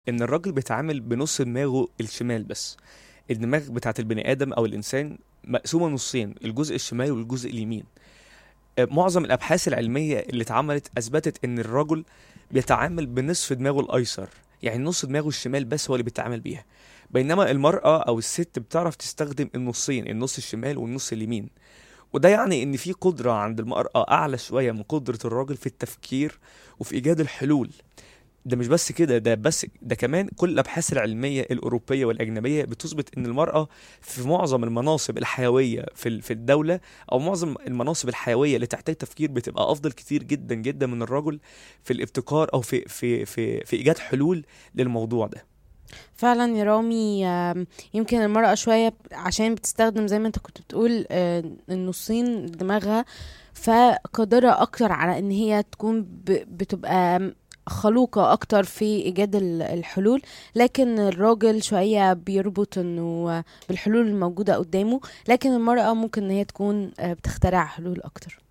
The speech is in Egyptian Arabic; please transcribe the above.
ان الراجل بيتعامل بنص دماغه الشمال بس الدماغ بتاعت البني ادم او الانسان مقسومه نصين الجزء الشمالي والجزء اليمين آه، معظم الابحاث العلميه اللي اتعملت اثبتت ان الرجل بيتعامل بنصف دماغه الايسر يعني نص دماغه الشمال بس هو اللي بيتعامل بيها بينما المرأة أو الست بتعرف تستخدم النصين النص الشمال والنص اليمين وده يعني إن في قدرة عند المرأة أعلى شوية من قدرة الراجل في التفكير وفي إيجاد الحلول ده مش بس كده ده بس ده كمان كل الابحاث العلميه الاوروبيه والاجنبيه بتثبت ان المراه في معظم المناصب الحيويه في ال- في الدوله او معظم المناصب الحيويه اللي تحتاج تفكير بتبقى افضل كتير جدا جدا من الرجل في الابتكار او في في في في ايجاد حلول للموضوع ده فعلا يا رامي آم، يمكن المرأة شوية ب- عشان بتستخدم زي ما انت كنت بتقول آه، النصين دماغها فقادرة أكتر على إن هي تكون ب- بتبقى خلوقة أكتر في إيجاد ال- الحلول لكن الراجل شوية بيربط إنه بالحلول الموجودة قدامه لكن المرأة ممكن إن هي تكون آه، بتخترع حلول أكتر